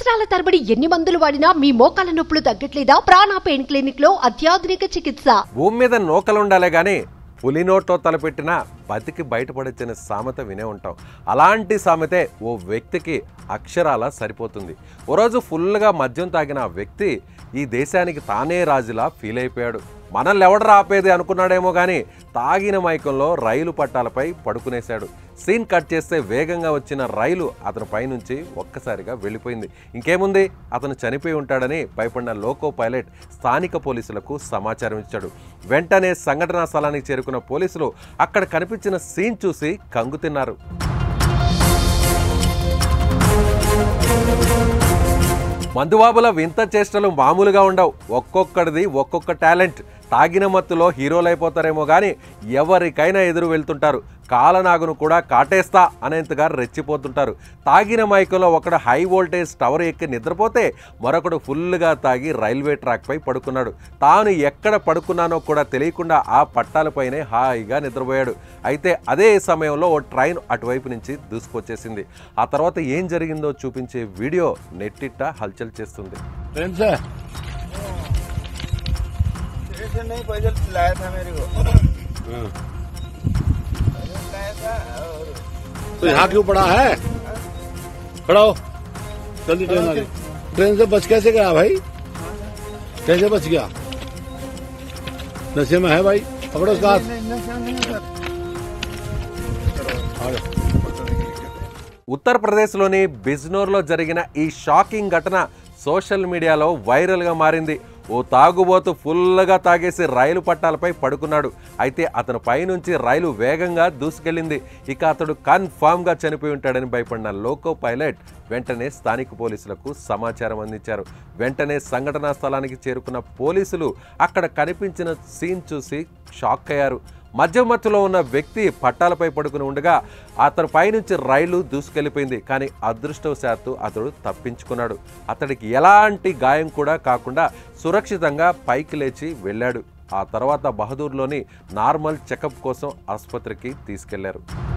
సంవత్సరాల తరబడి ఎన్ని మందులు వాడినా మీ మోకాల నొప్పులు తగ్గట్లేదా ప్రాణ పెయిన్ క్లినిక్ లో అత్యాధునిక చికిత్స భూమి మీద నూకలుండాలే గాని పులి నోట్లో తలపెట్టినా బతికి బయటపడొచ్చిన సామెత వినే ఉంటాం అలాంటి సామెతే ఓ వ్యక్తికి అక్షరాల సరిపోతుంది ఓ రోజు ఫుల్గా మద్యం తాగిన ఆ వ్యక్తి ఈ దేశానికి తానే రాజులా ఫీల్ అయిపోయాడు మనల్ని ఎవడరా ఆపేది అనుకున్నాడేమో కానీ తాగిన మైకంలో రైలు పట్టాలపై పడుకునేశాడు సీన్ కట్ చేస్తే వేగంగా వచ్చిన రైలు అతని పైనుంచి ఒక్కసారిగా వెళ్ళిపోయింది ఇంకేముంది అతను చనిపోయి ఉంటాడని భయపడిన లోకో పైలట్ స్థానిక పోలీసులకు సమాచారం ఇచ్చాడు వెంటనే సంఘటనా స్థలానికి చేరుకున్న పోలీసులు అక్కడ కనిపించిన సీన్ చూసి కంగు తిన్నారు మందుబాబుల వింత చేష్టలు మామూలుగా ఉండవు ఒక్కొక్కడిది ఒక్కొక్క టాలెంట్ తాగిన మత్తులో హీరోలు అయిపోతారేమో కానీ ఎవరికైనా ఎదురు వెళ్తుంటారు కాలనాగును కూడా కాటేస్తా అనేంతగా రెచ్చిపోతుంటారు తాగిన మైకంలో ఒకడు హై వోల్టేజ్ టవర్ ఎక్కి నిద్రపోతే మరొకడు ఫుల్గా తాగి రైల్వే ట్రాక్పై పడుకున్నాడు తాను ఎక్కడ పడుకున్నానో కూడా తెలియకుండా ఆ పట్టాలపైనే హాయిగా నిద్రపోయాడు అయితే అదే సమయంలో ఓ ట్రైన్ అటువైపు నుంచి దూసుకొచ్చేసింది ఆ తర్వాత ఏం జరిగిందో చూపించే వీడియో నెట్టిట్ట హల్చల్ చేస్తుంది ट्रेन से स्टेशन नहीं पैदल लाया था मेरे को हाँ। पैदल लाया था और तो यहाँ क्यों पड़ा है खड़ा हो जल्दी ट्रेन आ गई ट्रेन से बच कैसे गया भाई कैसे बच गया नशे में है भाई पकड़ो उसका हाथ नहीं नशा नहीं सर आ जाओ। ఉత్తరప్రదేశ్లోని బిజ్నోర్లో జరిగిన ఈ షాకింగ్ ఘటన సోషల్ మీడియాలో వైరల్గా మారింది ఓ తాగుబోతు ఫుల్గా తాగేసి రైలు పట్టాలపై పడుకున్నాడు అయితే అతని పైనుంచి రైలు వేగంగా దూసుకెళ్ళింది ఇక అతడు కన్ఫామ్గా చనిపోయి ఉంటాడని భయపడిన లోకో పైలట్ వెంటనే స్థానిక పోలీసులకు సమాచారం అందించారు వెంటనే సంఘటనా స్థలానికి చేరుకున్న పోలీసులు అక్కడ కనిపించిన సీన్ చూసి షాక్ అయ్యారు మధ్య మధ్యలో ఉన్న వ్యక్తి పట్టాలపై పడుకుని ఉండగా అతని పైనుంచి రైలు దూసుకెళ్ళిపోయింది కానీ అదృష్టవశాత్తు అతడు తప్పించుకున్నాడు అతడికి ఎలాంటి గాయం కూడా కాకుండా సురక్షితంగా పైకి లేచి వెళ్ళాడు ఆ తర్వాత బహదూర్లోని నార్మల్ చెకప్ కోసం ఆసుపత్రికి తీసుకెళ్లారు